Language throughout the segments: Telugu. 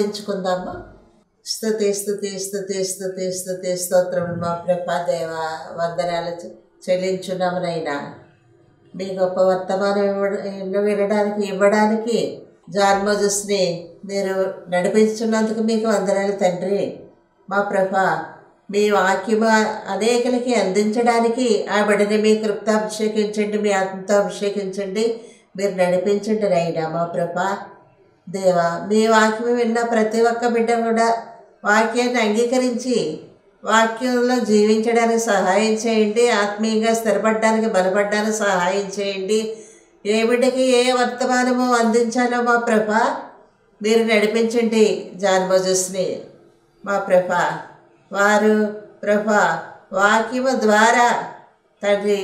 ప్రార్థించుకుందామా స్థుతి స్థుతి స్థుతి స్థుతి స్థుతి స్తోత్రం మా ప్రభా దేవ వందనాలు చె- చెల్లించున్నామునైనా మీ గొప్ప వర్తమానం ఇవ్వడ వినడానికి ఇవ్వడానికి జాన్ మోజస్ని మీరు నడిపించున్నందుకు మీకు వందనాలు తండ్రి మా ప్రభా మీ వాక్యము అనేకులకి అందించడానికి ఆ బిడ్డని మీ కృప్తో అభిషేకించండి మీ ఆత్మతో అభిషేకించండి మీరు నడిపించండి రైనా మా ప్రభా దేవా మీ వాక్యం విన్న ప్రతి ఒక్క బిడ్డ కూడా వాక్యాన్ని అంగీకరించి వాక్యంలో జీవించడానికి సహాయం చేయండి ఆత్మీయంగా స్థిరపడడానికి బలపడడానికి సహాయం చేయండి ఏ బిడ్డకి ఏ వర్తమానము అందించాలో మా ప్రభ మీరు నడిపించండి జాన్ మోజస్ని మా ప్రభ వారు ప్రభ వాక్యము ద్వారా తండ్రి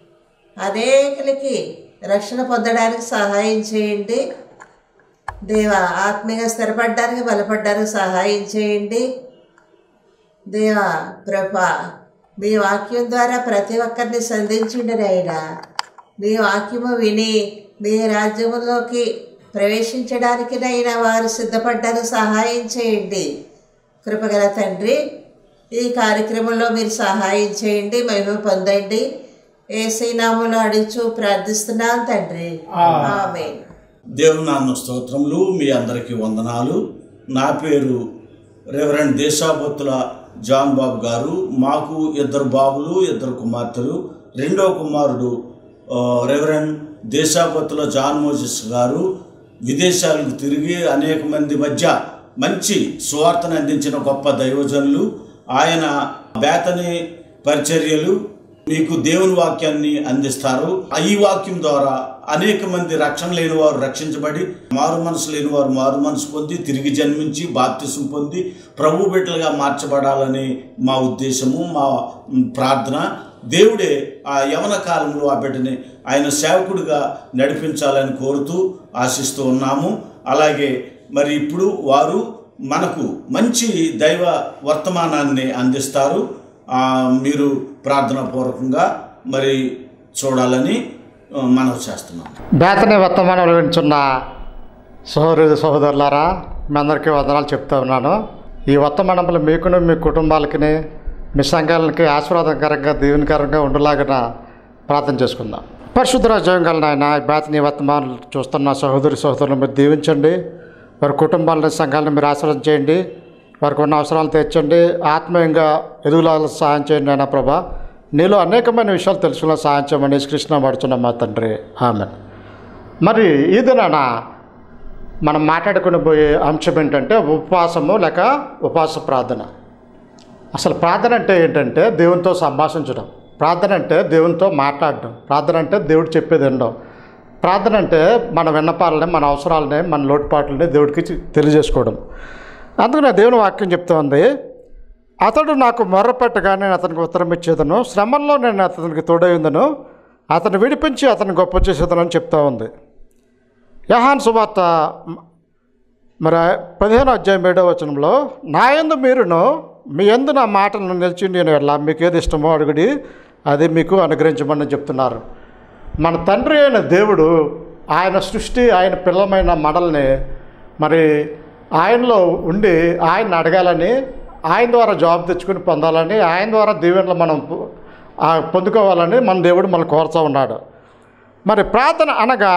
అనేకులకి రక్షణ పొందడానికి సహాయం చేయండి దేవా ఆత్మీయంగా స్థిరపడడానికి బలపడడానికి సహాయం చేయండి దేవా ప్రభా మీ వాక్యం ద్వారా ప్రతి ఒక్కరిని సంధించండి నాయనా మీ వాక్యము విని మీ రాజ్యములోకి ప్రవేశించడానికి నైనా వారు సిద్ధపడ్డానికి సహాయం చేయండి కృపగల తండ్రి ఈ కార్యక్రమంలో మీరు సహాయం చేయండి మహిమ పొందండి ఏసీ నామంలో అడుగుచు ప్రార్థిస్తున్నాను తండ్రి ఆమేన్ దేవుని నాన్న స్తోత్రములు మీ అందరికీ వందనాలు నా పేరు రెవరెండ్ దేశాభక్తుల జాన్ బాబు గారు మాకు ఇద్దరు బాబులు ఇద్దరు కుమార్తెలు రెండో కుమారుడు ఆ, రెవరెండ్ దేశాభక్తుల జాన్ మోజెస్ గారు విదేశాలకు తిరిగి అనేక మంది మధ్య మంచి సువార్తను అందించిన గొప్ప దైవజనులు ఆయన బేతని పరిచర్యలు మీకు దేవుని వాక్యాన్ని అందిస్తారు ఈ వాక్యం ద్వారా అనేక మంది రక్షణ లేని వారు రక్షించబడి మారు మనసు లేని వారు మారు మనసు పొంది తిరిగి జన్మించి బాప్తిసం పొంది ప్రభు బిడ్డలుగా మార్చబడాలని మా ఉద్దేశము మా ప్రార్థన దేవుడే ఆ యవన కాలంలో ఆ బిడ్డని ఆయన సేవకుడిగా నడిపించాలని కోరుతూ ఆశిస్తూ ఉన్నాము అలాగే మరి ఇప్పుడు వారు మనకు మంచి దైవ వర్తమానాన్ని అందిస్తారు ఆ, మీరు ప్రార్థనా పూర్వకంగా మరి చూడాలని ఆ, మనవి చేస్తున్నాం బేతని వర్తమానంలో వింటున్న సహోదరు సహోదరులారా మీ అందరికీ వందనాలు చెప్తా ఉన్నాను ఈ వర్తమానంలో మీకును మీ కుటుంబాలకి మీ సంఘాలకి ఆశీర్వాదకరంగా దీవెనకరంగా ఉండలాగిన ప్రార్థన చేసుకుందాం పరిశుద్ధ రాజ్యం గల నాయన ఈ బేతని వర్తమానాలు చూస్తున్న సహోదరి సహోదరులను మీరు దీవించండి వారి కుటుంబాలని సంఘాలను మీరు ఆశీర్వదం చేయండి వారికి ఉన్న అవసరాలు తీర్చండి ఆత్మీయంగా ఎదుగులాగా సహాయం చేయండి నాయన ప్రభా నీలో అనేకమైన విషయాలు తెలుసుకున్న సహాయం చేయమని కృష్ణ పడుతున్న మా తండ్రి ఆమె మరి ఈ దినాన మనం మాట్లాడుకుని పోయే అంశం ఏంటంటే ఉపవాసము లేక ఉపవాస ప్రార్థన అసలు ప్రార్థన అంటే ఏంటంటే దేవునితో సంభాషించడం ప్రార్థన అంటే దేవునితో మాట్లాడడం ప్రార్థన అంటే దేవుడు చెప్పేది వినడం ప్రార్థన అంటే మన విన్నపాలని మన అవసరాలని మన లోటుపాట్లని దేవుడికి చి- తెలియజేసుకోవడం అందుకనే దేవుని వాక్యం చెప్తోంది అతడు నాకు మొర్రపెట్టగా నేను అతనికి ఉత్తరం ఇచ్చేదను శ్రమంలో నేను అతనికి తోడైందను అతను విడిపించి అతను గొప్ప చేసేదను అని చెప్తా ఉంది యహాన్ సువార్త మ- మరి పదిహేను అధ్యాయం ఏడో వచనంలో నా యందు మీరును మీ యందు నా మాటలను నిలిచి నేను ఎలా మీకు ఏది ఇష్టమో అడుగుడి అది మీకు అనుగ్రహించమని చెప్తున్నారు మన తండ్రి అయిన దేవుడు ఆయన సృష్టి ఆయన పిల్లమైన మనల్ని మరి ఆయనలో ఉండి ఆయన అడగాలని ఆయన ద్వారా జాబ్ తెచ్చుకుని పొందాలని ఆయన ద్వారా దీవెనలు మనం పొ- ఆ పొందుకోవాలని మన దేవుడు మనల్ని కోరుతూ ఉన్నాడు మరి ప్రార్థన అనగా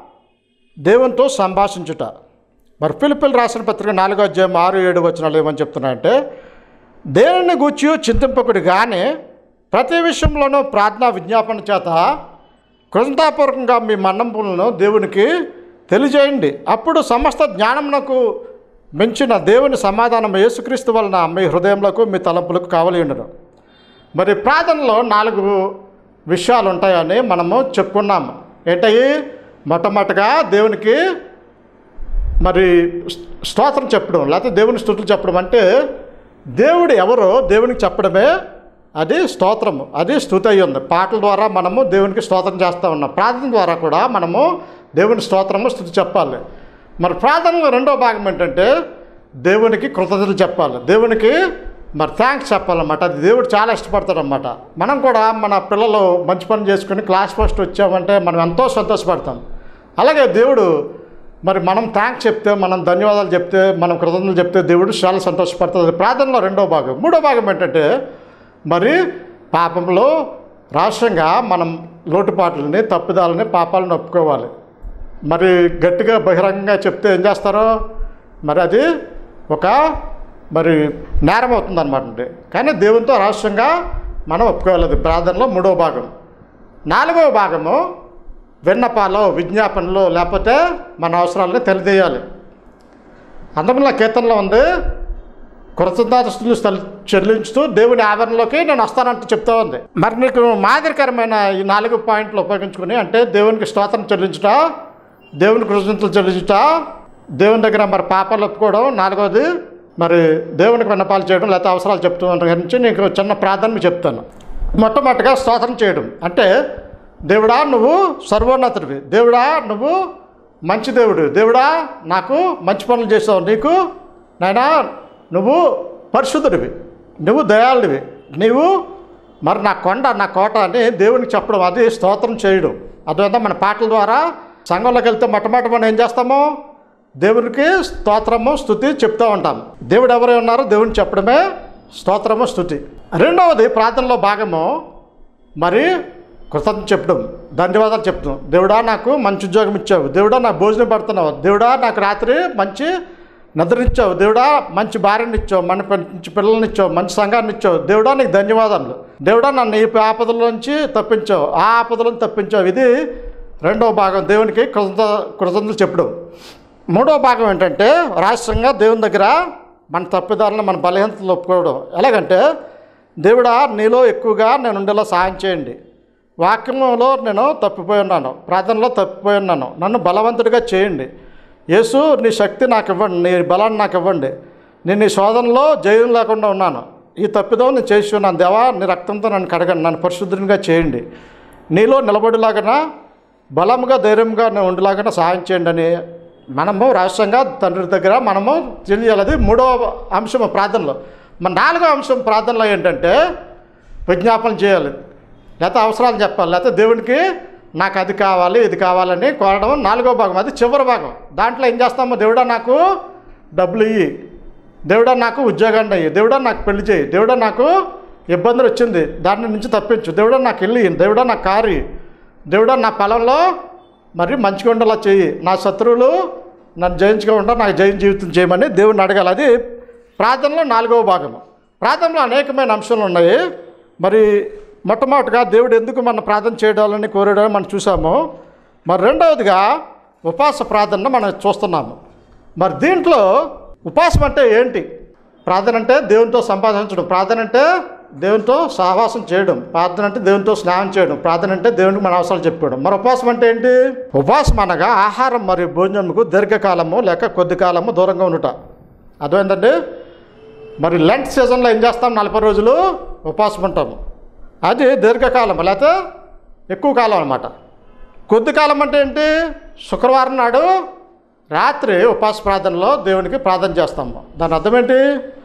దేవునితో సంభాషించుట మరి పిలుపులు రాసిన పత్రిక నాలుగో అధ్యాయం ఆరు ఏడు వచనాలు ఏమని చెప్తున్నాయంటే దేనిని గూర్చి చింతింపకుడు కానీ ప్రతి విషయంలోనూ ప్రార్థనా విజ్ఞాపన చేత కృతజ్ఞతాపూర్వకంగా మీ మన్నంపులను దేవునికి తెలియజేయండి అప్పుడు సమస్త జ్ఞానమునకు మించిన దేవుని సమాధానం యేసుక్రీస్తు వలన మీ హృదయములకు మీ తలంపులకు కావలి ఉండను మరి ప్రార్థనలో నాలుగు విషయాలు ఉంటాయని మనము చెప్పుకున్నాము ఏంటయ్యి మొట్టమొదటిగా దేవునికి మరి స్- స్తోత్రం చెప్పడం లేకపోతే దేవుని స్థుతులు చెప్పడం అంటే దేవుడు ఎవరో దేవునికి చెప్పడమే అది స్తోత్రము అది స్థుతి అయి ఉంది పాటల ద్వారా మనము దేవునికి స్తోత్రం చేస్తూ ఉన్నాం ప్రార్థన ద్వారా కూడా మనము దేవుని స్తోత్రము స్థుతి చెప్పాలి మరి ప్రార్థనలో రెండో భాగం ఏంటంటే దేవునికి కృతజ్ఞతలు చెప్పాలి దేవునికి మరి థ్యాంక్స్ చెప్పాలన్నమాట అది దేవుడు చాలా ఇష్టపడతాడనమాట మనం కూడా మన పిల్లలు మంచి పని చేసుకుని క్లాస్ ఫస్ట్ వచ్చామంటే మనం ఎంతో సంతోషపడతాం అలాగే దేవుడు మరి మనం థ్యాంక్స్ చెప్తే మనం ధన్యవాదాలు చెప్తే మనం కృతజ్ఞతలు చెప్తే దేవుడు చాలా సంతోషపడుతుంది ప్రార్థనలో రెండో భాగం మూడో భాగం ఏంటంటే మరి పాపంలో రాష్ట్రంగా మనం లోటుపాట్లని తప్పిదాలని పాపాలను ఒప్పుకోవాలి మరి గట్టిగా బహిరంగంగా చెప్తే ఏం చేస్తారో మరి అది ఒక మరి నేరం అవుతుంది అనమాట అండి కానీ దేవునితో రహస్యంగా మనం ఒప్పుకోవాలి అది ప్రార్థనలో మూడో భాగం నాలుగవ భాగము విన్నపాలో విజ్ఞాపనలో లేకపోతే మన అవసరాలని తెలియజేయాలి అందువల్ల కీర్తనలో ఉంది కృతజ్ఞతలు చెల్లించుతూ దేవుని ఆవరణలోకి నేను వస్తానంటూ చెప్తా ఉంది మరి నీకు మాదిరికరమైన ఈ నాలుగు పాయింట్లు ఉపయోగించుకుని అంటే దేవునికి స్తోత్రం చెల్లించుట దేవుని కృతజ్ఞతలు చెల్లించుట దేవుని దగ్గర మరి పాపాలు ఒప్పుకోవడం నాలుగవది మరి దేవునికి విన్నపాలు చేయడం లేకపోతే అవసరాలు చెప్తూ ఉండడం గురించి నీకు చిన్న ప్రార్థన మీకు చెప్తాను మొట్టమొదటిగా స్తోత్రం చేయడం అంటే దేవుడా నువ్వు సర్వోన్నతుడివి దేవుడా నువ్వు మంచి దేవుడు దేవుడా నాకు మంచి పనులు చేసావు నీకు నాయనా నువ్వు పరిశుద్ధుడివి నువ్వు దయాళుడివి నీవు మరి నా కొండ నా కోట అని దేవునికి చెప్పడం అది స్తోత్రం చేయడం అదేవిధంగా మన పాటల ద్వారా సంఘంలోకి వెళ్తే మొట్టమొదటి మనం ఏం చేస్తాము దేవునికి స్తోత్రము స్థుతి చెప్తూ ఉంటాం దేవుడు ఎవరై ఉన్నారో దేవుని చెప్పడమే స్తోత్రము స్థుతి రెండవది ప్రార్థనలో భాగము మరి కృతజ్ఞత చెప్పడం ధన్యవాదాలు చెప్తాం దేవుడా నాకు మంచి ఉద్యోగం ఇచ్చావు దేవుడా నాకు భోజనం పడుతున్నావు దేవుడా నాకు రాత్రి మంచి నిద్రనిచ్చావు దేవుడా మంచి భార్యని ఇచ్చావు మన మంచి పిల్లల్ని ఇచ్చావు మంచి సంఘాన్ని ఇచ్చావు దేవుడా నీకు ధన్యవాదాలు దేవుడా నన్ను ఈ ఆపదల నుంచి తప్పించావు ఆ ఆపదలను తప్పించావు ఇది రెండవ భాగం దేవునికి కృతజ్ఞత కృతజ్ఞతలు చెప్పడం మూడవ భాగం ఏంటంటే రహస్యంగా దేవుని దగ్గర మన తప్పిదాలను మన బలహీనతలు ఒప్పుకోవడం ఎలాగంటే దేవుడా నీలో ఎక్కువగా నేను ఉండేలా సహాయం చేయండి వాక్యంలో నేను తప్పిపోయి ఉన్నాను ప్రార్థనలో తప్పిపోయి ఉన్నాను నన్ను బలవంతుడిగా చేయండి యేసు నీ శక్తి నాకు ఇవ్వండి నీ బలాన్ని నాకు ఇవ్వండి నేను నీ శోధనలో జయం లేకుండా ఉన్నాను ఈ తప్పిదం నేను చేసి ఉన్నాను దేవా నీ రక్తంతో నన్ను కడగండి నన్ను పరిశుద్ధునిగా చేయండి నీలో నిలబడిలాగా బలంగా ధైర్యంగా నేను ఉండేలాగా సహాయం చేయండి అని మనము రాష్ట్రంగా తండ్రి దగ్గర మనము తెలియాలి అది మూడవ అంశం ప్రార్థనలో మన నాలుగో అంశం ప్రార్థనలో ఏంటంటే విజ్ఞాపన చేయాలి లేకపోతే అవసరాలు చెప్పాలి లేకపోతే దేవునికి నాకు అది కావాలి ఇది కావాలని కోరడం నాలుగో భాగం అది చివరి భాగం దాంట్లో ఏం చేస్తామో దేవుడా నాకు డబ్బులు ఇయ్యి దేవుడా నాకు ఉద్యోగాన్ని అయ్యి దేవుడా నాకు పెళ్లి చేయి దేవుడా నాకు ఇబ్బందులు వచ్చింది దాని నుంచి తప్పించు దేవుడా నాకు ఇల్లు ఇయ్యి దేవుడా నాకు కారు ఇయ్యి దేవుడా నా పొలంలో మరి మంచిగా ఉండేలా చెయ్యి నా శత్రువులు నన్ను జయించకుండా నాకు జయం జీవితం చేయమని దేవుడిని అడగాలి అది ప్రార్థనలో నాలుగవ భాగము ప్రార్థనలో అనేకమైన అంశాలు ఉన్నాయి మరి మొట్టమొదటిగా దేవుడు ఎందుకు మన ప్రార్థన చేయడాలని కోరడం మనం చూసాము మరి రెండవదిగా ఉపవాస ప్రార్థన మనం చూస్తున్నాము మరి దీంట్లో ఉపవాసం అంటే ఏంటి ప్రార్థన అంటే దేవునితో సంపాదించడం ప్రార్థన అంటే దేవునితో సహవాసం చేయడం ప్రార్థన అంటే దేవునితో స్నానం చేయడం ప్రార్థన అంటే దేవునికి మన అవసరాలు చెప్పుకోవడం మరి ఉపవాసం అంటే ఏంటి ఉపవాసం అనగా ఆహారం మరియు భోజనముకు దీర్ఘకాలము లేక కొద్ది కాలము దూరంగా ఉండుట అర్థమైందండి మరి లెంట్ సీజన్లో ఏం చేస్తాం నలభై రోజులు ఉపవాసం ఉంటాము అది దీర్ఘకాలం లేకపోతే ఎక్కువ కాలం అనమాట కొద్ది కాలం అంటే ఏంటి శుక్రవారం నాడు రాత్రి ఉపవాస ప్రార్థనలో దేవునికి ప్రార్థన చేస్తాము దాని అర్థం ఏంటి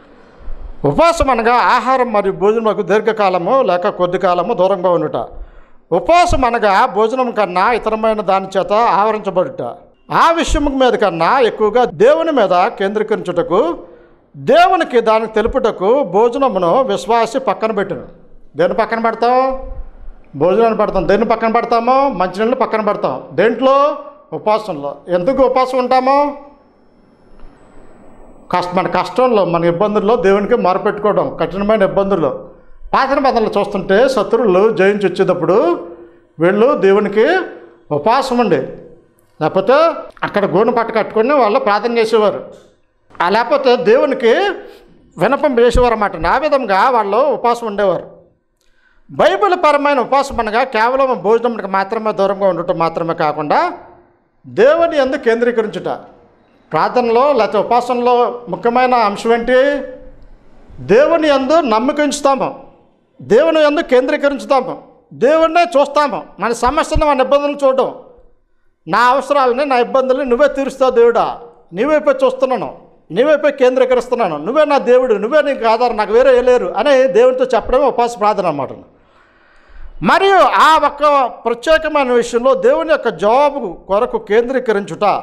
ఉపవాసం అనగా ఆహారం మరియు భోజనములకు దీర్ఘకాలము లేక కొద్ది కాలము దూరంగా ఉండుట ఉపవాసం అనగా భోజనం కన్నా ఇతరమైన దాని చేత ఆవరించబడుట ఆ విషయం మీద కన్నా ఎక్కువగా దేవుని మీద కేంద్రీకరించుటకు దేవునికి దానికి తెలుపుటకు భోజనమును విశ్వాసి పక్కన పెట్టిన దేని పక్కన పెడతాం భోజనాన్ని పెడతాం దేన్ని పక్కన పెడతామో మంచినీళ్ళు పక్కన పెడతాం దేంట్లో ఉపవాసంలో ఎందుకు ఉపవాసం ఉంటామో కష్ట మన కష్టంలో మన ఇబ్బందుల్లో దేవునికి మొరపెట్టుకోవడం కఠినమైన ఇబ్బందుల్లో పాత నిబంధనలు చూస్తుంటే శత్రువులు జయించి వచ్చేటప్పుడు వీళ్ళు దేవునికి ఉపవాసం ఉండి లేకపోతే అక్కడ గోను పట్ట కట్టుకొని వాళ్ళు ప్రార్థన చేసేవారు ఆ లేకపోతే దేవునికి వినపం వేసేవారు అన్నమాట ఆ విధంగా వాళ్ళు ఉపవాసం ఉండేవారు బైబిల్ పరమైన ఉపవాసం అనగా కేవలం భోజనంకి మాత్రమే దూరంగా ఉండటం మాత్రమే కాకుండా దేవుని ఎందుకు కేంద్రీకరించుట ప్రార్థనలో లేకపోతే ఉపాసనలో ముఖ్యమైన అంశం ఏంటి దేవుని ఎందు నమ్మకం ఉంచుతాము దేవుని ఎందు కేంద్రీకరించుతాము దేవుణ్ణే చూస్తాము మన సమస్యను మన ఇబ్బందులు చూడడం నా అవసరాలని నా ఇబ్బందుల్ని నువ్వే తీరుస్తావు దేవుడా నీవైపై చూస్తున్నాను నీవైపై కేంద్రీకరిస్తున్నాను నువ్వే నా దేవుడు నువ్వే నీకు ఆధారం నాకు వేరే ఏ లేరు అని దేవునితో చెప్పడమే ఉపాస ప్రార్థన అన్నమాట మరియు ఆ ఒక్క ప్రత్యేకమైన విషయంలో దేవుని యొక్క జవాబు కొరకు కేంద్రీకరించుట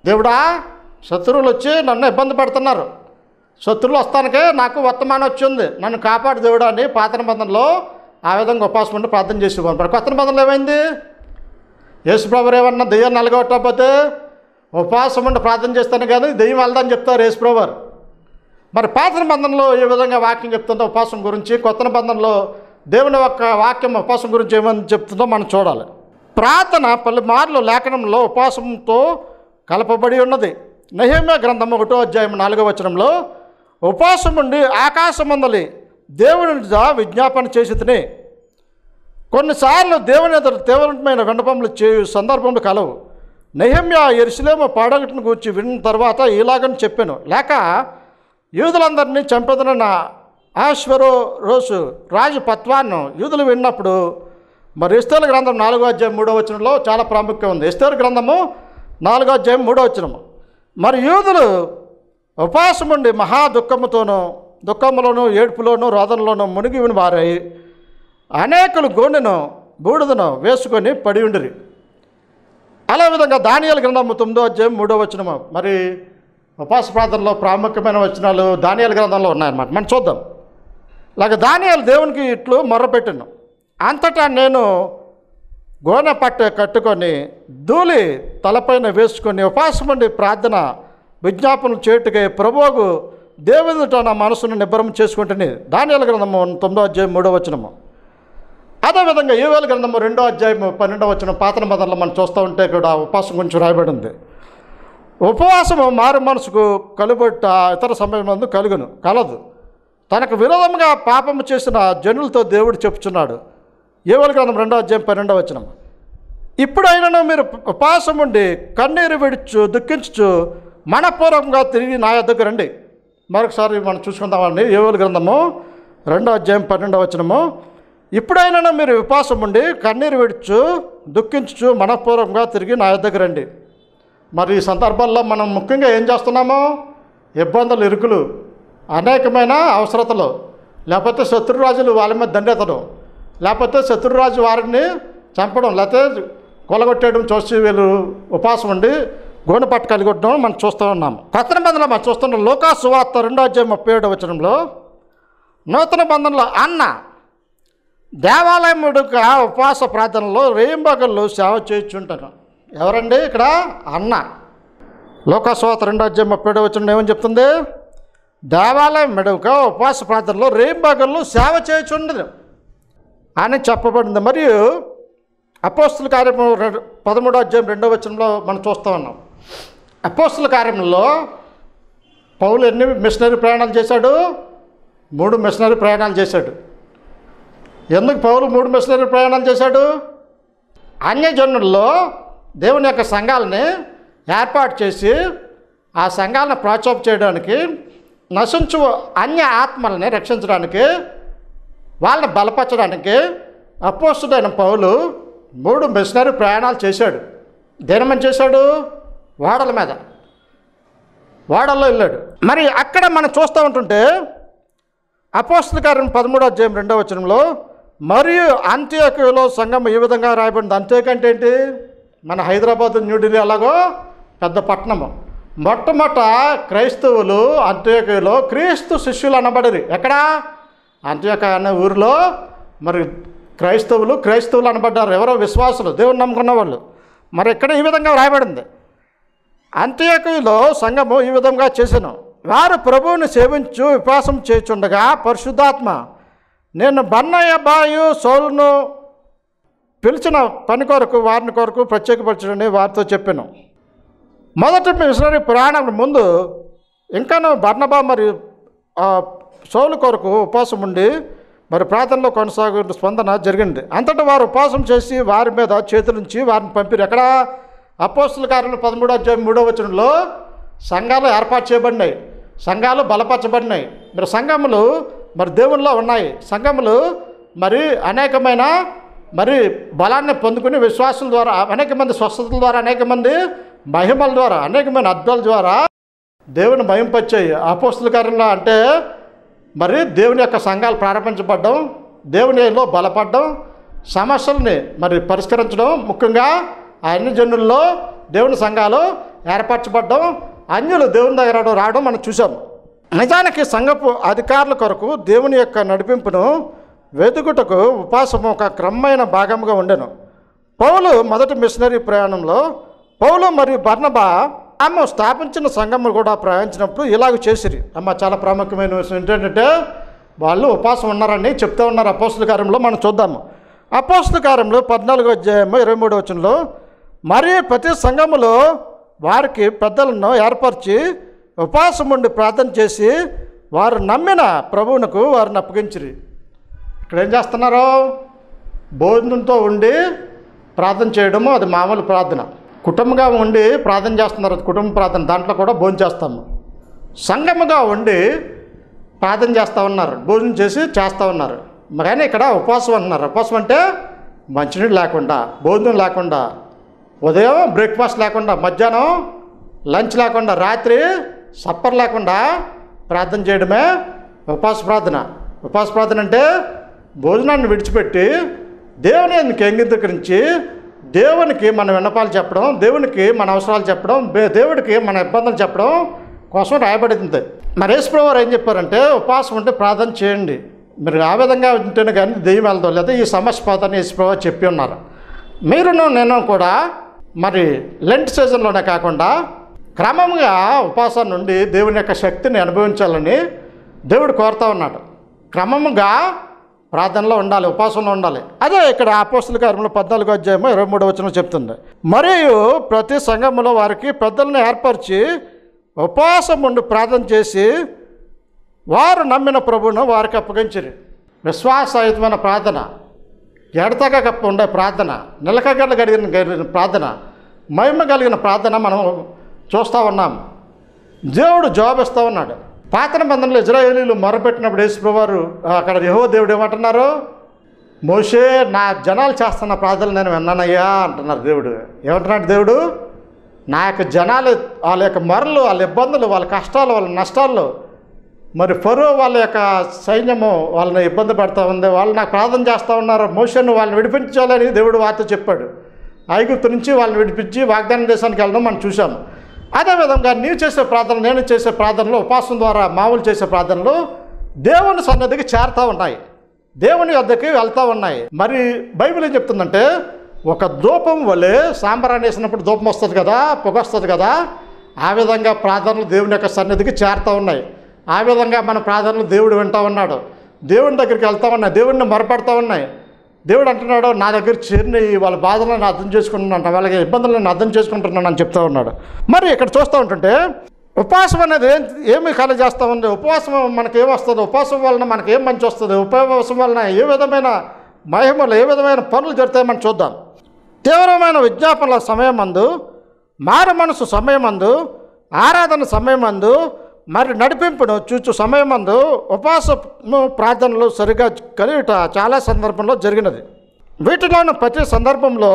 దేవుడా శత్రువులు వచ్చి నన్ను ఇబ్బంది పెడుతున్నారు శత్రువులు వస్తానికే నాకు వర్తమానం వచ్చింది నన్ను కాపాడు దేవుడా అని పాత నిబంధనలో ఆ విధంగా ఉపాసం ఉండి ప్రార్థన చేసేవారు మరి కొత్త నిబంధనలు ఏమైంది యేసుప్రభు ఏమన్నా దెయ్యం నలగొట్టకపోతే ఉపవాసం ఉండి ప్రార్థన చేస్తాను కానీ దెయ్యం వెళ్దని చెప్తారు యేసుప్రభు వారు. మరి పాత నిబంధనలో ఏ విధంగా వాక్యం చెప్తుందో ఉపవాసం గురించి కొత్త నిబంధనలో దేవుని యొక్క వాక్యం ఉపవాసం గురించి ఏమని చెప్తుందో మనం చూడాలి ప్రార్థన పలుమార్లు లేఖనంలో ఉపవాసంతో కలపబడి ఉన్నది నహేమ్య గ్రంథం ఒకటో అధ్యాయం నాలుగో వచనంలో ఉపవాసం ఉండి ఆకాశమందలి దేవుని విజ్ఞాపన చేసి తిని కొన్నిసార్లు దేవుని ఎదురు తీవ్రమైన విన్నపములు చేయు సందర్భములు కలవు నెహమ్య ఎరుసలేము పాడగట్టును గురించి విన్న తర్వాత ఇలాగని చెప్పాను లేక యూదులందరినీ చంపదనన్న ఆశ్వరో రోజు రాజు పత్వాన్ని యూదులు విన్నప్పుడు మరి ఎస్తేల గ్రంథం నాలుగో అధ్యాయం మూడో వచనంలో చాలా ప్రాముఖ్యం ఉంది ఎస్తేల గ్రంథము నాలుగో అధ్యాయం మూడో వచనము మరి యూదులు ఉపవాసం ఉండి మహా దుఃఖముతోనూ దుఃఖములోను ఏడుపులోను రోదనలోను మునిగి వారై అనేకులు గోనెను బూడిదను వేసుకొని పడి ఉండిరి అలా విధంగా దానియాల గ్రంథము తొమ్మిదో అధ్యాయం మూడో వచనము మరి ఉపాస ప్రార్థనలో ప్రాముఖ్యమైన వచనాలు దానియాల గ్రంథంలో ఉన్నాయన్నమాట మనం చూద్దాం అలాగే దానియాలు దేవునికి ఇట్లు మొర్రపెట్టాను అంతటా నేను గోనె పట్ట కట్టుకొని ధూళి తలపైన వేసుకొని ఉపవాసం ఉండి ప్రార్థన విజ్ఞాపనలు చేటుకై ప్రభువుకు దేవునితో నా మనసును నిబ్బరం చేసుకుంటుని దానియాల గ్రంథము తొమ్మిదో అధ్యాయం మూడో వచనము అదేవిధంగా ఏవేల గ్రంథము రెండో అధ్యాయము పన్నెండవ వచ్చిన పాత నిబంధనలు మనం చూస్తూ ఉంటే కూడా ఉపవాసం గురించి రాయబడింది ఉపవాసము మారు మనసుకు కలుబొట్ట ఇతర సమయమందు కలుగును కలదు తనకు విరోధంగా పాపము చేసిన జనులతో దేవుడు చెప్పుచున్నాడు ఏవేల గ్రంథం రెండో అధ్యాయం పన్నెండవ వచనం ఇప్పుడైనా మీరు ఉపవాసం ఉండి కన్నీరు విడుచు దుఃఖించు మనపూర్వకంగా తిరిగి నా యొద్దకు రండి మరొకసారి మనం చూసుకుందామండి ఏవేల గ్రంథము రెండో అధ్యాయం పన్నెండవ వచనము ఇప్పుడైనా మీరు ఉపవాసం ఉండి కన్నీరు విడుచు దుఃఖించు మనపూర్వకంగా తిరిగి నా యొద్దకు రండి మరి ఈ సందర్భాల్లో మనం ముఖ్యంగా ఏం చేస్తున్నాము ఇబ్బందులు ఇరుకులు అనేకమైన అవసరతలు లేకపోతే శత్రురాజులు వాళ్ళ మీద దండెత్తడం లేకపోతే శత్రురాజు వారిని చంపడం లేకపోతే కొలగొట్టేయడం చూసి వీళ్ళు ఉపవాసం ఉండి గోనె పట్టు కలిగొట్టడం మనం చూస్తూ ఉన్నాము కొత్త నిబంధనలో మనం చూస్తున్నాం లోకా సువార్త రెండో అధ్యాయం ముప్పై ఏడో వచనంలో నూతన బంధంలో అన్న దేవాలయముడుక ఉపవాస ప్రార్థనలో రేయింబగళ్ళు సేవ చేయించుంటాను ఎవరండి ఇక్కడ అన్న లోకస్వాత రెండో అధ్యాయం ముప్పై ఏడో వచ్చిన ఏమని చెప్తుంది దేవాలయం మెడవుక ఉపవాస ప్రార్థనలో రేయింబగళ్ళు సేవ చేయించుండదు అని చెప్పబడింది మరియు అపోస్తుల కార్యము రె- పదమూడో అధ్యాయం రెండో వచనంలో మనం చూస్తూ ఉన్నాం అపోస్తుల కార్యంలో పౌలు ఎన్ని మిషనరీ ప్రయాణాలు చేశాడు మూడు మిషనరీ ప్రయాణాలు చేశాడు ఎందుకు పౌలు మూడు మిషనరీ ప్రయాణాలు చేశాడు అన్యజనుల్లో దేవుని యొక్క సంఘాలని ఏర్పాటు చేసి ఆ సంఘాలను ప్రోత్సాహం చేయడానికి నశించు అన్య ఆత్మల్ని రక్షించడానికి వాళ్ళని బలపరచడానికి అపోస్తుడైన పౌలు మూడు మిషనరీ ప్రయాణాలు చేశాడు దేనిమని చేశాడు ఓడల మీద ఓడల్లో వెళ్ళాడు మరి అక్కడ మనం చూస్తూ ఉంటుంటే అపోస్తుల కార్యం పదమూడో అధ్యాయం రెండవ వచనంలో మరియు అంత్యోకలో సంఘం ఈ విధంగా రాయబడింది అంత్యోక అంటే ఏంటి మన హైదరాబాద్ న్యూఢిల్లీ అలాగో పెద్ద పట్టణము మొట్టమొదట క్రైస్తవులు అంత్యోకలో క్రీస్తు శిష్యులు అనబడరు ఎక్కడ అంత్యోక అనే ఊరిలో మరి క్రైస్తవులు క్రైస్తవులు అనబడ్డారు ఎవరో విశ్వాసులు దేవుని నమ్ముకున్న వాళ్ళు మరి ఇక్కడ ఈ విధంగా రాయబడింది అంత్యకులో సంఘము ఈ విధంగా చేశాను వారు ప్రభువుని సేవించు విపాసం చేయుచుండగా పరిశుద్ధాత్మ నేను బన్నయ్య బాయు సోలును పిలిచిన పని కొరకు వారిని కొరకు ప్రత్యేకపరచడని వారితో చెప్పాను మొదటి మిషనరీ పురాణం ముందు ఇంకాను బర్ణబా మరి ఆ, సౌలు కొరకు ఉపవాసం ఉండి మరి ప్రార్థనలో కొనసాగు స్పందన జరిగింది అంతటా వారు ఉపవాసం చేసి వారి మీద చేతులుంచి వారిని పంపిరు ఎక్కడ అపోస్తుల కార్యంలో పదమూడో అధ్యాయం మూడో వచనంలో సంఘాలు ఏర్పాటు చేయబడినాయి సంఘాలు బలపరచబడినాయి మరి సంఘములు మరి దేవుల్లో ఉన్నాయి సంఘములు మరి అనేకమైన మరి బలాన్ని పొందుకుని విశ్వాసుల ద్వారా అనేక మంది స్వస్థతల ద్వారా అనేక మంది మహిమల ద్వారా అనేకమైన అద్భుతాల ద్వారా దేవుని మహింపచ్చాయి అపోస్తుల కార్యంలో అంటే మరి దేవుని యొక్క సంఘాలు ప్రారంభించబడడం దేవునిలో బలపడడం సమస్యల్ని మరి పరిష్కరించడం ముఖ్యంగా ఆ అన్ని జనుల్లో దేవుని సంఘాలు ఏర్పరచబడ్డం అన్యులు దేవుని దగ్గర రావడం మనం చూసాము నిజానికి సంఘపు అధికారుల కొరకు దేవుని యొక్క నడిపింపును వెతుకుటకు ఉపాసము ఒక క్రమమైన భాగంగా ఉండెను పౌలు మొదటి మిషనరీ ప్రయాణంలో పౌలు మరియు బర్నబా ఆమె స్థాపించిన సంఘము కూడా ప్రయాణించినప్పుడు ఇలాగ చేసిరి అమ్మ చాలా ప్రాముఖ్యమైన విషయం ఏంటంటే వాళ్ళు ఉపాసం ఉన్నారని చెప్తూ ఉన్నారు అపోస్తుల కార్యంలో మనం చూద్దాము అపోస్తుల కార్యంలో పద్నాలుగో అధ్యాయము ఇరవై మూడో వచనంలో మరియు ప్రతి సంఘములో వారికి పెద్దలను ఏర్పరిచి ఉపవాసం ఉండి ప్రార్థన చేసి వారు నమ్మిన ప్రభువునకు వారిని అప్పగించిరి ఇక్కడ ఏం చేస్తున్నారు భోజనంతో ఉండి ప్రార్థన చేయడము అది మామూలు ప్రార్థన కుటుంబంగా ఉండి ప్రార్థన చేస్తున్నారు అది కుటుంబ ప్రార్థన దాంట్లో కూడా భోజనం చేస్తాము సంఘముగా ఉండి ప్రార్థన చేస్తూ ఉన్నారు భోజనం చేసి చేస్తూ ఉన్నారు కానీ ఇక్కడ ఉపవాసం అంటున్నారు ఉపవాసం అంటే మంచినీళ్ళు లేకుండా భోజనం లేకుండా ఉదయం బ్రేక్ఫాస్ట్ లేకుండా మధ్యాహ్నం లంచ్ లేకుండా రాత్రి సప్పర్ లేకుండా ప్రార్థన చేయడమే ఉపవాస ప్రార్థన ఉపవాస ప్రార్థన అంటే భోజనాన్ని విడిచిపెట్టి దేవుని కేంద్రీకరించి దేవునికి మన విన్నపాలు చెప్పడం దేవునికి మన అవసరాలు చెప్పడం బే- దేవుడికి మన ఇబ్బందులు చెప్పడం కోసం రాయబడింది మరి యేసుప్రభు వారు ఏం చెప్పారంటే ఉపవాసం ఉంటే ప్రార్థన చేయండి మీరు ఆ విధంగా ఉంటేనే కానీ దెయ్యం వెళ్దాం లేదా ఈ సమస్య పోతాన్ని యేసుప్రభు వారు చెప్పి ఉన్నారు మీరును నేను కూడా మరి లెంట్ సీజన్లోనే కాకుండా క్రమంగా ఉపవాసం నుండి దేవుని యొక్క శక్తిని అనుభవించాలని దేవుడు కోరుతా ఉన్నాడు క్రమంగా ప్రార్థనలో ఉండాలి ఉపవాసంలో ఉండాలి అదే ఇక్కడ అపోస్తుల కార్యంలో పద్నాలుగో అధ్యాయము ఇరవై మూడో వచనం చెప్తుంది మరియు ప్రతి సంఘములో వారికి పెద్దలను ఏర్పరిచి ఉపవాసం ఉండి ప్రార్థన చేసి వారు నమ్మిన ప్రభువును వారికి అప్పగించిరి విశ్వాసయుతమైన ప్రార్థన ఎడతగా కప్ప ఉండే ప్రార్థన నిలకగల కలిగిన కలిగిన ప్రార్థన మహిమ కలిగిన ప్రార్థన మనం చూస్తూ ఉన్నాం దేవుడు జవాబు ఇస్తూ ఉన్నాడు పాత నిబంధనలు ఇజ్రాయేలీలు మొరపెట్టినప్పుడు యేసుప్రభువారు అక్కడ యహో దేవుడు ఏమంటున్నారు మోషే నా జనాలు చేస్తున్న ప్రార్థనలు నేను విన్నానయ్యా అంటున్నారు దేవుడు ఏమంటున్నాడు దేవుడు నా యొక్క జనాలు వాళ్ళ యొక్క మొరలు వాళ్ళ ఇబ్బందులు వాళ్ళ కష్టాలు వాళ్ళ నష్టాలు మరి ఫరో వాళ్ళ యొక్క సైన్యము వాళ్ళని ఇబ్బంది పెడతా ఉంది వాళ్ళు నాకు ప్రార్థన చేస్తూ ఉన్నారు మోషను వాళ్ళని విడిపించాలని దేవుడు వార్త చెప్పాడు ఐగుప్తు నుంచి వాళ్ళని విడిపించి వాగ్దాన దేశానికి వెళ్ళడం మనం చూసాము అదేవిధంగా నీవు చేసే ప్రార్థన నేను చేసే ప్రార్థనలు ఉపాసన ద్వారా మామూలు చేసే ప్రార్థనలు దేవుని సన్నిధికి చేరుతూ ఉన్నాయి దేవుని వద్దకి వెళ్తూ ఉన్నాయి మరి బైబిల్ ఏం చెప్తుందంటే ఒక ధూపం వలె సాంబ్రాన్ని వేసినప్పుడు ధూపం వస్తుంది కదా పొగ వస్తుంది కదా ఆ విధంగా ప్రార్థనలు దేవుని యొక్క సన్నిధికి చేరుతూ ఉన్నాయి ఆ విధంగా మన ప్రార్థనలు దేవుడు వింటూ ఉన్నాడు దేవుని దగ్గరికి వెళ్తా ఉన్నాయి దేవుడిని మొరపెడతా ఉన్నాయి దేవుడు అంటున్నాడు నా దగ్గర చేరిన వాళ్ళ బాధలను నేను అర్థం చేసుకుంటున్నాను వాళ్ళకి ఇబ్బందులను నేను అర్థం చేసుకుంటున్నాను అని చెప్తా ఉన్నాడు మరి ఇక్కడ చూస్తూ ఉంటుంటే ఉపవాసం అనేది ఏం ఏమి కల చేస్తూ ఉంది ఉపవాసం మనకి ఏం వస్తుంది ఉపవాసం వలన మనకి ఏం మంచి వస్తుంది ఉపవాసం వలన ఏ విధమైన మహిమలు ఏ విధమైన పనులు జరుగుతాయో మనం చూద్దాం తీవ్రమైన విజ్ఞాపనల సమయమందు మారు మనసు సమయమందు ఆరాధన సమయమందు మరి నడిపింపును చూచు సమయమందు ఉపవాసము ప్రార్థనలు సరిగా కలియుట చాలా సందర్భంలో జరిగినది వీటిలోని ప్రతి సందర్భంలో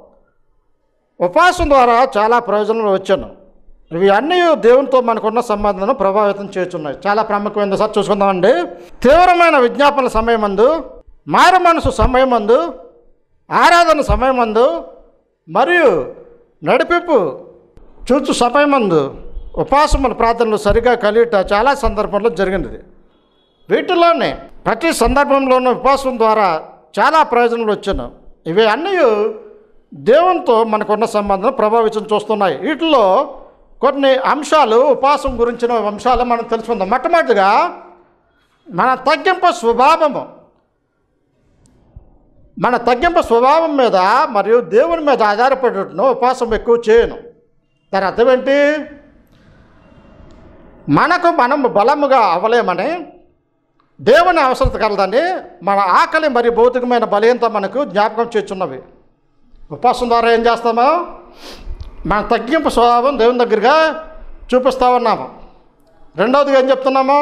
ఉపవాసం ద్వారా చాలా ప్రయోజనాలు వచ్చాను ఇవి అన్నీ దేవునితో మనకున్న సంబంధాలను ప్రభావితం చేస్తున్నాయి చాలా ప్రాముఖ్యమైనది సార్ చూసుకుందామండి తీవ్రమైన విజ్ఞాపన సమయమందు మారు మనసు సమయమందు ఆరాధన సమయమందు మరియు నడిపింపు చూచు సమయమందు ఉపాసముల ప్రార్థనలు సరిగా కలియట చాలా సందర్భంలో జరిగినది వీటిలోనే ప్రతి సందర్భంలోనూ ఉపవాసం ద్వారా చాలా ప్రయోజనాలు వచ్చాను ఇవి అన్నీ దేవునితో మనకున్న సంబంధం ప్రభావితం చూస్తున్నాయి వీటిలో కొన్ని అంశాలు ఉపవాసం గురించిన అంశాలు మనం తెలుసుకుందాం మొట్టమొదటిగా మన తగ్గింపు స్వభావము మన తగ్గింపు స్వభావం మీద మరియు దేవుని మీద ఆధారపడటను ఉపవాసం ఎక్కువ చేయను దాని అర్థం ఏంటి మనకు మనం బలముగా అవ్వలేమని దేవుని అవసరత కలదని మన ఆకలి మరియు భౌతికమైన బలహీనత మనకు జ్ఞాపకం చేస్తున్నవి ఉపవాసం ద్వారా ఏం చేస్తామో మన తగ్గింపు స్వభావం దేవుని దగ్గరగా చూపిస్తూ ఉన్నాము రెండవదిగా ఏం చెప్తున్నాము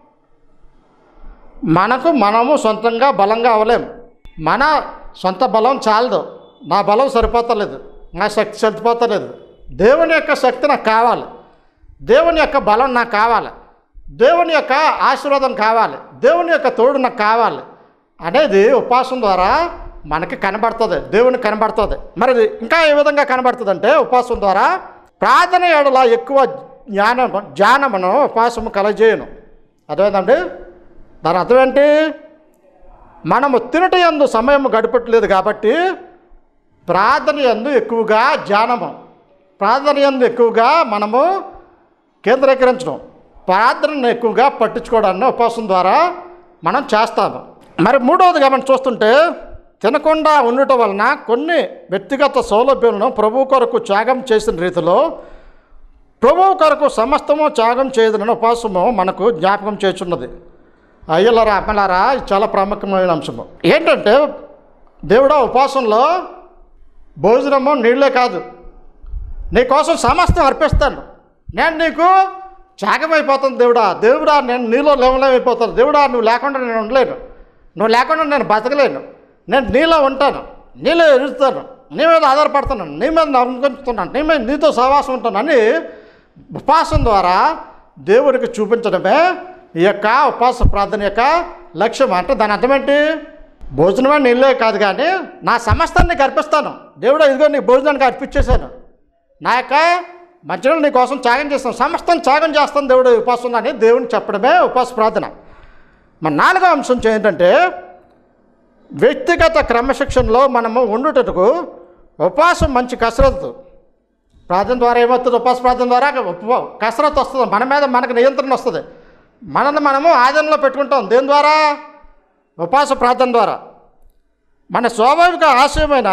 మనకు మనము సొంతంగా బలంగా అవ్వలేము మన సొంత బలం చాలదు నా బలం సరిపోతలేదు నా శక్తి సరిపోతలేదు దేవుని యొక్క శక్తి నాకు కావాలి దేవుని యొక్క బలం నాకు కావాలి దేవుని యొక్క ఆశీర్వాదం కావాలి దేవుని యొక్క తోడు నాకు కావాలి అనేది ఉపవాసం ద్వారా మనకి కనబడుతుంది దేవునికి కనబడుతుంది మరి ఇది ఇంకా ఏ విధంగా కనబడుతుంది అంటే ఉపవాసం ద్వారా ప్రార్థన ఏడల ఎక్కువ జ్ఞానం జ్ఞానమును ఉపాసము కలజేయను అర్థమైందండి దాని అర్థం ఏంటి మనము తినట ఎందు సమయం గడపట్లేదు కాబట్టి ప్రార్థన ఎందు ఎక్కువగా ధ్యానము ప్రార్థన ఎందు ఎక్కువగా మనము కేంద్రీకరించడం ప్రార్థనను ఎక్కువగా పట్టించుకోవడాన్ని ఉపవాసం ద్వారా మనం చేస్తాము మరి మూడవదిగా మనం చూస్తుంటే తినకుండా ఉండటం వలన కొన్ని వ్యక్తిగత సౌలభ్యాలను ప్రభు కొరకు త్యాగం చేసిన రీతిలో ప్రభువు కొరకు సమస్తము త్యాగం చేయదని ఉపవాసము మనకు జ్ఞాపకం చేస్తున్నది అయ్యలారా అమ్మలారా ఇది చాలా ప్రాముఖ్యమైన అంశము ఏంటంటే దేవుడా ఉపవాసంలో భోజనము నీళ్ళే కాదు నీ కోసం సమస్తం అర్పిస్తాను నేను నీకు త్యాగమైపోతాను దేవుడా దేవుడా నేను నీలో లేవలేమైపోతాను దేవుడా నువ్వు లేకుండా నేను ఉండలేను నువ్వు లేకుండా నేను బతకలేను నేను నీలో ఉంటాను నీలో ఎదుగుతాను నీ మీద ఆధారపడుతున్నాను నీ మీద నమ్మకంచుతున్నాను నీ మీద నీతో సహవాసం ఉంటానని ఉపవాసం ద్వారా దేవుడికి చూపించడమే ఈ యొక్క ఉపవాస ప్రార్థన యొక్క లక్ష్యం అంటే దాని అర్థం ఏంటి భోజనమే నీళ్ళే కాదు కానీ నా సమస్తాన్ని నీకు అర్పిస్తాను దేవుడు ఇదిగో నీ భోజనానికి అర్పించేశాను నా యొక్క మధ్యలో నీ కోసం త్యాగం చేస్తాను సమస్తం త్యాగం చేస్తాను దేవుడు ఉపాసన అని దేవుని చెప్పడమే ఉపాస ప్రార్థన మన నాలుగో అంశం ఏంటంటే వ్యక్తిగత క్రమశిక్షణలో మనము ఉండుటకు ఉపవాసం మంచి కసరత్తు ప్రార్థన ద్వారా ఏమవుతుంది ఉపవాస ప్రార్థన ద్వారా ఉప కసరత్తు వస్తుంది మన మీద మనకు నియంత్రణ వస్తుంది మనల్ని మనము ఆధీనంలో పెట్టుకుంటాం దేని ద్వారా ఉపవాస ప్రార్థన ద్వారా మన స్వాభావిక ఆశయమైన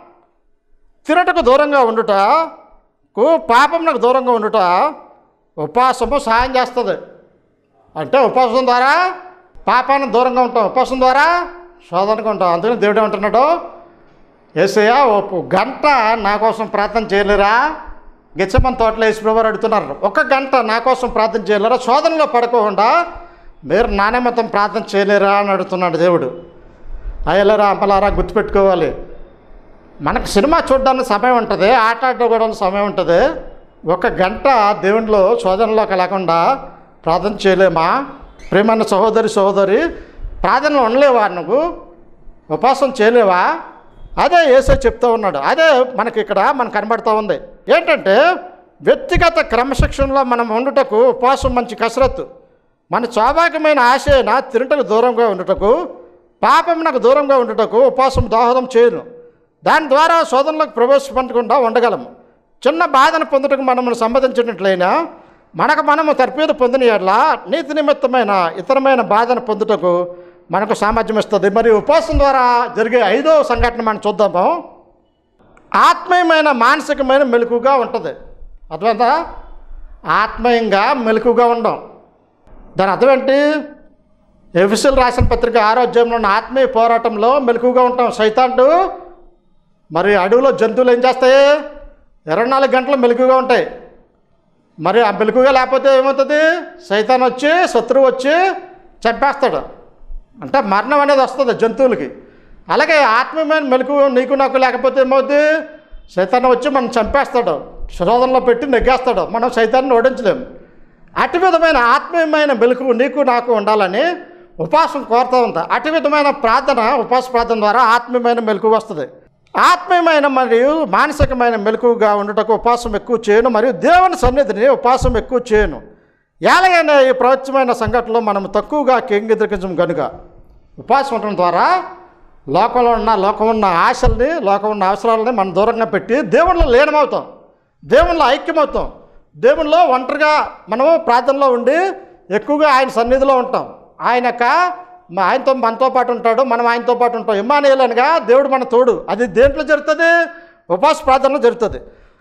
తినటకు దూరంగా ఉండుటకు పాపంకు దూరంగా ఉండుట ఉపవాసము సహాయం చేస్తుంది అంటే ఉపవాసం ద్వారా పాపానికి దూరంగా ఉంటాం ఉపవాసం ద్వారా శోధనగా ఉంటాం అందుకని దేవుడు ఏమంటున్నాడు ఏసయ్య ఒక గంట నా కోసం ప్రార్థన చేయలేరా గెచ్చమని తోటలో వేసి ప్రభావం అడుగుతున్నారు ఒక గంట నా కోసం ప్రార్థన చేయలేరా శోధనలో పడుకోకుండా మీరు నాణ్యమతం ప్రార్థన చేయలేరా అని అడుగుతున్నాడు దేవుడు అయ్యలేరా అంపలారా గుర్తుపెట్టుకోవాలి మనకు సినిమా చూడడానికి సమయం ఉంటుంది ఆట ఆడుకోవడానికి సమయం ఉంటుంది ఒక గంట దేవునిలో శోధనలోకి లేకుండా ప్రార్థన చేయలేమా ప్రేమన్న సహోదరి సహోదరి ప్రార్థనలో ఉండలేవా నువ్వు ఉపవాసం చేయలేవా అదే ఏసే చెప్తూ ఉన్నాడు అదే మనకి ఇక్కడ మనకు కనబడుతూ ఉంది ఏంటంటే వ్యక్తిగత క్రమశిక్షణలో మనం ఉండుటకు ఉపవాసం మంచి కసరత్తు మన స్వాభావికమైన ఆశ అయినా తిరుటకు దూరంగా ఉండుటకు పాపమునకు దూరంగా ఉండుటకు ఉపవాసం దోహదం చేయను దాని ద్వారా శోధనలకు ప్రవేశపెట్టకుండా ఉండగలము చిన్న బాధను పొందుటకు మనము సంబంధించినట్లయినా మనకు మనము తర్పీదు పొందిన ఎడ్ల నీతి నిమిత్తమైన ఇతరమైన బాధను పొందుటకు మనకు సామర్థ్యం ఇస్తుంది మరి ఉపవాసం ద్వారా జరిగే ఐదో సంఘటన మనం చూద్దాము ఆత్మీయమైన మానసికమైన మెలకుగా ఉంటుంది అర్థమైందా ఆత్మీయంగా మెలకుగా ఉండం దాని అర్థం ఏంటి ఎఫిసిల్ రాసిన పత్రిక ఆరోగ్యంలో ఉన్న ఆత్మీయ పోరాటంలో మెలకుగా ఉంటాం సైతాంటు మరి అడవిలో జంతువులు ఏం చేస్తాయి ఇరవై నాలుగు గంటలు మెలకుగా ఉంటాయి మరి ఆ మెలకుగా లేకపోతే ఏమవుతుంది సైతాన్ వచ్చి శత్రువు వచ్చి చంపేస్తాడు అంటే మరణం అనేది వస్తుంది జంతువులకి అలాగే ఆత్మీయమైన మెలకు నీకు నాకు లేకపోతే ఏమవుద్ది సైతాన్ని వచ్చి మనం చంపేస్తాడు శోధనలో పెట్టి నెగ్గేస్తాడు మనం సైతాన్ని ఓడించలేము అటు విధమైన ఆత్మీయమైన మెలకు నీకు నాకు ఉండాలని ఉపాసం కోరుతూ ఉంది అటు విధమైన ప్రార్థన ఉపాస ప్రార్థన ద్వారా ఆత్మీయమైన మెలకు వస్తుంది ఆత్మీయమైన మరియు మానసికమైన మెలకుగా ఉండటకు ఉపాసం ఎక్కువ చేయను మరియు దేవుని సన్నిధిని ఉపాసం ఎక్కువ చేయను ఎలాగైనా ఈ ప్రవచమైన సంఘటనలో మనం తక్కువగా కేంద్రీకరించం కనుక ఉపాసం ఉండడం ద్వారా లోకంలో ఉన్న లోకం ఉన్న ఆశల్ని లోకం ఉన్న అవసరాలని మనం దూరంగా పెట్టి దేవుళ్ళు లీనమవుతాం దేవుళ్ళు ఐక్యమవుతాం దేవుల్లో ఒంటరిగా మనము ప్రార్థనలో ఉండి ఎక్కువగా ఆయన సన్నిధిలో ఉంటాం ఆయన యొక్క మా ఆయనతో మనతో పాటు ఉంటాడు మనం ఆయనతో పాటు ఉంటాం ఇమ్మానేయులనగా దేవుడు మన తోడు అది దేంట్లో జరుగుతుంది ఉపవాస ప్రార్థనలో జరుగుతుంది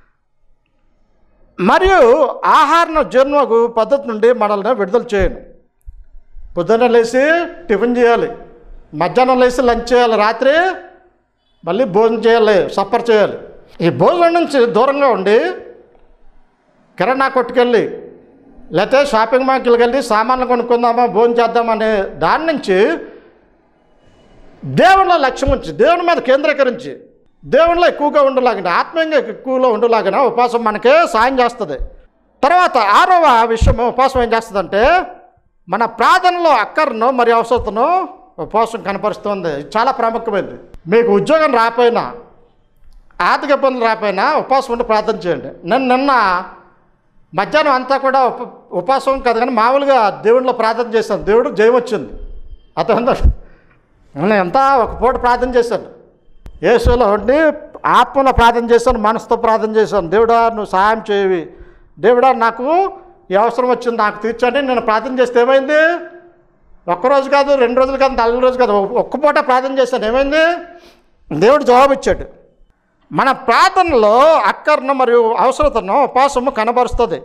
మరియు ఆహార జీర్ణకు పద్ధతి నుండి మనల్ని విడుదల చేయను పొద్దున్న లేచి టిఫిన్ చేయాలి మధ్యాహ్నం లేచి లంచ్ చేయాలి రాత్రి మళ్ళీ భోజనం చేయాలి సప్పర్ చేయాలి ఈ భోజనం నుంచి దూరంగా ఉండి కిరాణా కొట్టుకెళ్ళి లేకపోతే షాపింగ్ మాల్కి వెళ్ళి సామాన్లు కొనుక్కుందామా భోజనం చేద్దామనే దాని నుంచి దేవునిలో లక్ష్యం ఉంచి దేవుని మీద కేంద్రీకరించి దేవునిలో ఎక్కువగా ఉండలాగిన ఆత్మీయంగా ఎక్కువలో ఉండలాగిన ఉపవాసం మనకే సాయం చేస్తుంది తర్వాత ఆరవ విషయం ఉపవాసం ఏం చేస్తుందంటే మన ప్రార్థనలో అక్కర్ను మరి అవసరతను ఉపవాసం కనపరుస్తుంది ఇది చాలా ప్రాముఖ్యమైనది మీకు ఉద్యోగం రాకపోయినా ఆర్థిక ఇబ్బందులు రాకపోయినా ఉపవాసం ఉండి ప్రార్థన చేయండి నేను నిన్న మధ్యాహ్నం అంతా కూడా ఉప ఉపవాసం కాదు కానీ మామూలుగా దేవుడిలో ప్రార్థన చేశాను దేవుడు జయం వచ్చింది అతను నేను ఎంత ఒక పూట ప్రార్థన చేశాను యేసులో ఉండి ఆత్మలో ప్రార్థన చేశాను మనసుతో ప్రార్థన చేశాను దేవుడా నువ్వు సహాయం చేయవి దేవుడా నాకు ఈ అవసరం వచ్చింది నాకు తీర్చండి నేను ప్రార్థన చేస్తే ఏమైంది ఒక్కరోజు కాదు రెండు రోజులు కాదు నాలుగు రోజులు కాదు ఒక్క- ఒక్క పూట ప్రార్థన చేశాను ఏమైంది దేవుడు జవాబు ఇచ్చాడు మన ప్రార్థనలో అక్కర్ను మరియు అవసరతను ఉపవాసము కనబరుస్తుంది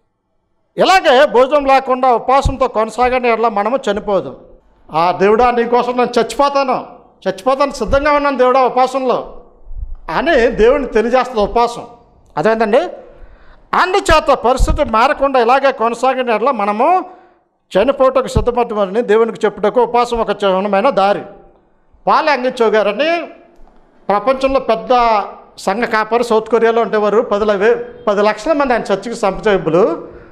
ఇలాగే భోజనం లేకుండా ఉపవాసంతో కొనసాగని ఎట్లా మనము చనిపోదు ఆ దేవుడా నీకోసం నేను చచ్చిపోతాను చచ్చిపోతాను సిద్ధంగా ఉన్నాను దేవుడా ఉపవాసంలో అని దేవుడిని తెలియజేస్తుంది ఉపవాసం అదేంటండి అందుచేత పరిస్థితి మారకుండా ఇలాగే కొనసాగిన ఎట్లా మనము చనిపోవటకు సిద్ధపడమని దేవునికి చెప్పుటకు ఉపవాసం ఒక చిహ్నమైన దారి పాలు అంగిచ్చో గారని ప్రపంచంలో పెద్ద సంఘ కాపరి సౌత్ కొరియాలో ఉండేవారు పది వే పది లక్షల మంది ఆయన చర్చికి సంపచేపులు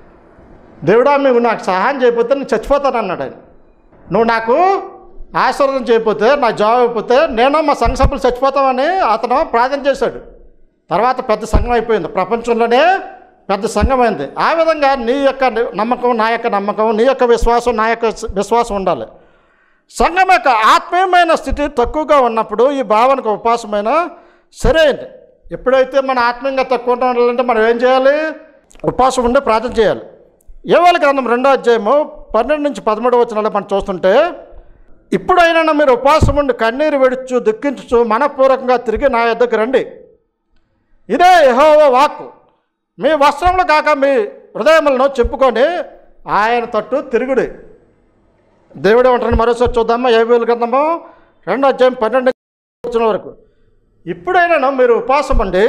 దేవుడా నువ్వు నాకు సహాయం చేయకపోతే నేను చచ్చిపోతాను అన్నాడు ఆయన నువ్వు నాకు ఆశీర్వాదం చేయకపోతే నా జాబ్ అయిపోతే నేను మా సంఘ సభ్యులు చచ్చిపోతామని అతను ప్రార్థన చేశాడు తర్వాత పెద్ద సంఘం అయిపోయింది ప్రపంచంలోనే పెద్ద సంఘం అయింది ఆ విధంగా నీ యొక్క నమ్మకం నా యొక్క నమ్మకం నీ యొక్క విశ్వాసం నా యొక్క విశ్వాసం ఉండాలి సంఘం యొక్క ఆత్మీయమైన స్థితి తక్కువగా ఉన్నప్పుడు ఈ భావనకు ఉపవాసమైన సరైనది ఎప్పుడైతే మన ఆత్మీయంగా తక్కువ ఉండాలంటే మనం ఏం చేయాలి ఉపవాసం ఉండి ప్రార్థన చేయాలి ఏవాళ్ళ గ్రంథం రెండో అధ్యాయము పన్నెండు నుంచి పదమూడు వచనాలు మనం చూస్తుంటే ఇప్పుడైనా మీరు ఉపవాసం ఉండి కన్నీరు విడుచు దుఃఖించు మనపూర్వకంగా తిరిగి నా యొద్దకు రండి ఇదే యెహోవా వాక్కు మీ వస్త్రములు కాక మీ హృదయములను చెప్పుకొని ఆయన తట్టు తిరుగుడి దేవుడే ఉంటాను మరోసారి చూద్దామా ఏ వేలు గ్రంథము రెండో అధ్యాయం పన్నెండు వచ్చిన వరకు ఇప్పుడైనా మీరు ఉపవాసం అండి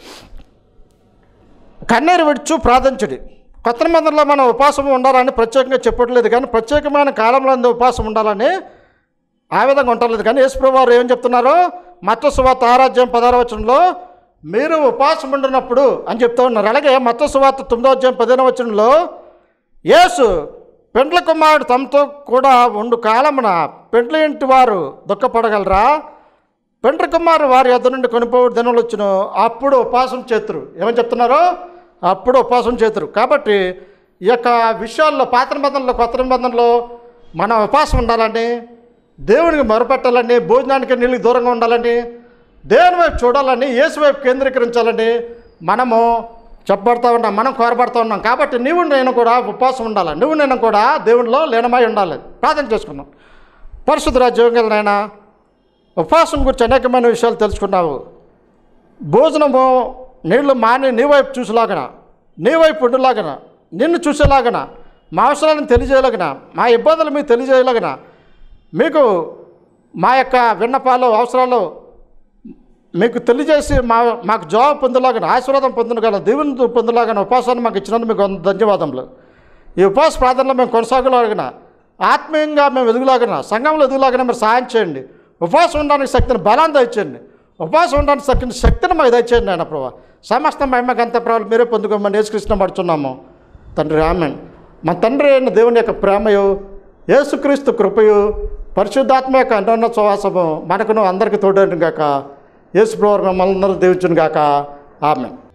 కన్నీరు విడుచు ప్రార్థించుడి కొత్త మందిరంలో మనం ఉపవాసం ఉండాలని ప్రత్యేకంగా చెప్పట్లేదు కానీ ప్రత్యేకమైన కాలంలో ఉపవాసం ఉండాలని ఆ విధంగా ఉండలేదు కానీ యేసుప్రభు వారు ఏం చెప్తున్నారు మత్త సువార్త ఆరాధ్యం పదహార వచనంలో మీరు ఉపవాసం ఉండినప్పుడు అని చెప్తూ ఉన్నారు అలాగే మత్త సువార్త తొమ్మిదో అధ్యాయం పదిహేను వచనంలో యేసు పెండ్ల కుమారుడు తమతో కూడా ఉండు కాలమున పెండ్ల ఇంటి వారు దుఃఖపడగలరా పెండ్ల కుమారు వారి యొద్ద నుండి కొనిపోవు దినములు వచ్చును అప్పుడు ఉపవాసం చేతురు ఏమని చెప్తున్నారు అప్పుడు ఉపవాసం చేతురు కాబట్టి ఈ యొక్క విషయాల్లో పాత నిబంధనలో కొత్త నిబంధనలో మనం ఉపవాసం ఉండాలని దేవునికి మొరపెట్టాలని భోజనానికి నీళ్ళకి దూరంగా ఉండాలని దేవుని వైపు చూడాలని యేసు వైపు కేంద్రీకరించాలని మనము చెప్పబడతా ఉన్నాం మనం కోరబడతా ఉన్నాం కాబట్టి నీవు నేను కూడా ఉపవాసం ఉండాలి నువ్వు నేను కూడా దేవునిలో లీనమై ఉండాలి ప్రార్థన చేసుకున్నాం పరిశుద్ధ రాజ్యం నాయన ఉపవాసం గురించి అనేకమైన విషయాలు తెలుసుకున్నావు భోజనము నీళ్లు మాని నీ వైపు చూసేలాగన నీ వైపు ఉండలాగన నిన్ను చూసేలాగన మా అవసరాలను తెలియజేయలాగన మా ఇబ్బందులు మీకు తెలియజేయలాగన మీకు మా యొక్క విన్నపాలు అవసరాలు మీకు తెలియజేసి మా మాకు జవాబు పొందలాగా ఆశీర్వాదం పొందగల దీవెన పొందలాగా ఉపవాసాన్ని మాకు ఇచ్చినందుకు మీకు వంద ధన్యవాదములు ఈ ఉపవాస ప్రార్థనలో మేము కొనసాగలాగిన ఆత్మీయంగా మేము ఎదుగులాగిన సంఘంలో ఎదుగులాగిన మీరు సహాయం చేయండి ఉపవాసం ఉండడానికి శక్తిని బలాన్ని దయచేయండి ఉపవాసం ఉండడానికి శక్తిని శక్తిని మాకు దయచేయండి ఆయన ప్రభావ సమస్త మహిమ గంత ప్రభావాలు మీరే పొందుకోమని యేసుకృష్ణ పడుచున్నాము తండ్రి ఆమెన్ మా తండ్రి అయిన దేవుని యొక్క ప్రేమయు యేసుక్రీస్తు కృపయు పరిశుద్ధాత్మ యొక్క అన్యోన్య సవాసము మనకును అందరికీ తోడేను గాక యేసు ప్రభు మిమ్మల్ని అందరూ దీవించును గాక ఆమె